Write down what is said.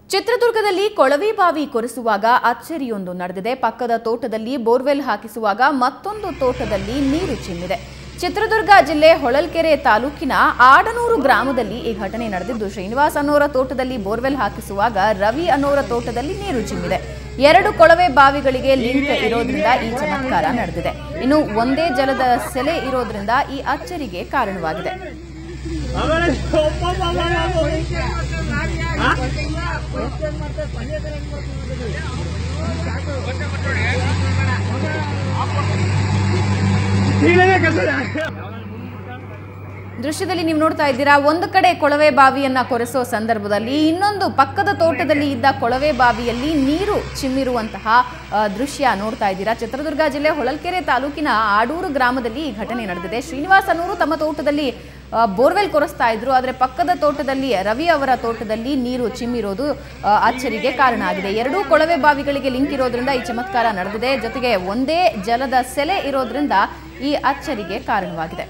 ಚಿತ್ರದುರ್ಗದಲ್ಲಿ ಕೊಳವೆ ಬಾವಿ ಕೊರೆಸುವಾಗ ಅಚ್ಚರಿಯೊಂದು ನಡೆದಿದೆ ಪಕ್ಕದ ತೋಟದಲ್ಲಿ ಬೋರ್ವೆಲ್ ಹಾಕಿಸುವಾಗ ಮತ್ತೊಂದು ತೋಟದಲ್ಲಿ ನೀರು ಚಿಮ್ಮಿದೆ ಚಿತ್ರದುರ್ಗ ಜಿಲ್ಲೆ ಹೊಳಲ್ಕೆರೆ ತಾಲೂಕಿನ ಆಡನೂರು ಗ್ರಾಮದಲ್ಲಿ ಈ ಘಟನೆ ನಡೆದಿದ್ದು ಶ್ರೀನಿವಾಸ್ ಅನ್ನೋರ ತೋಟದಲ್ಲಿ ಬೋರ್ವೆಲ್ ಹಾಕಿಸುವಾಗ ರವಿ ಅನ್ನೋರ ತೋಟದಲ್ಲಿ ನೀರು ಚಿಮ್ಮಿದೆ ಎರಡು ಕೊಳವೆ ಬಾವಿಗಳಿಗೆ ಲಿಂಕ್ ಇರೋದ್ರಿಂದ ಈ ಚಮತ್ಕಾರ ನಡೆದಿದೆ ಇನ್ನು ಒಂದೇ ಜಲದ ಸೆಲೆ ಇರೋದ್ರಿಂದ ಈ ಅಚ್ಚರಿಗೆ ಕಾರಣವಾಗಿದೆ ದೃಶ್ಯದಲ್ಲಿ ನೀವು ನೋಡ್ತಾ ಇದ್ದೀರಾ ಒಂದು ಕಡೆ ಕೊಳವೆ ಬಾವಿಯನ್ನ ಕೊರೆಸೋ ಸಂದರ್ಭದಲ್ಲಿ ಇನ್ನೊಂದು ಪಕ್ಕದ ತೋಟದಲ್ಲಿ ಇದ್ದ ಕೊಳವೆ ಬಾವಿಯಲ್ಲಿ ನೀರು ಚಿಮ್ಮಿರುವಂತಹ ಆ, ದೃಶ್ಯ ನೋಡ್ತಾ ಇದ್ದೀರಾ ಚಿತ್ರದುರ್ಗ ಜಿಲ್ಲೆ ಹೊಳಲ್ಕೆರೆ ತಾಲೂಕಿನ ಆಡೂರು ಗ್ರಾಮದಲ್ಲಿ ಈ ಘಟನೆ ನಡೆದಿದೆ ಶ್ರೀನಿವಾಸ್ ಅನ್ನೋರು ತಮ್ಮ ತೋಟದಲ್ಲಿ ಆ, ಬೋರ್ವೆಲ್ ಕೊರೆಸ್ತಾ ಇದ್ರು ಆದರೆ ಪಕ್ಕದ ತೋಟದಲ್ಲಿ ರವಿ ಅವರ ತೋಟದಲ್ಲಿ ನೀರು ಚಿಮ್ಮಿರೋದು ಆ, ಅಚ್ಚರಿಗೆ ಕಾರಣ ಆಗಿದೆ ಎರಡೂ ಕೊಳವೆ ಬಾವಿಗಳಿಗೆ ಲಿಂಕ್ ಇರೋದ್ರಿಂದ ಈ ಚಮತ್ಕಾರ ನಡೆದಿದೆ ಜೊತೆಗೆ ಒಂದೇ ಜಲದ ಸೆಲೆ ಇರೋದ್ರಿಂದ ಈ ಅಚ್ಚರಿಗೆ ಕಾರಣವಾಗಿದೆ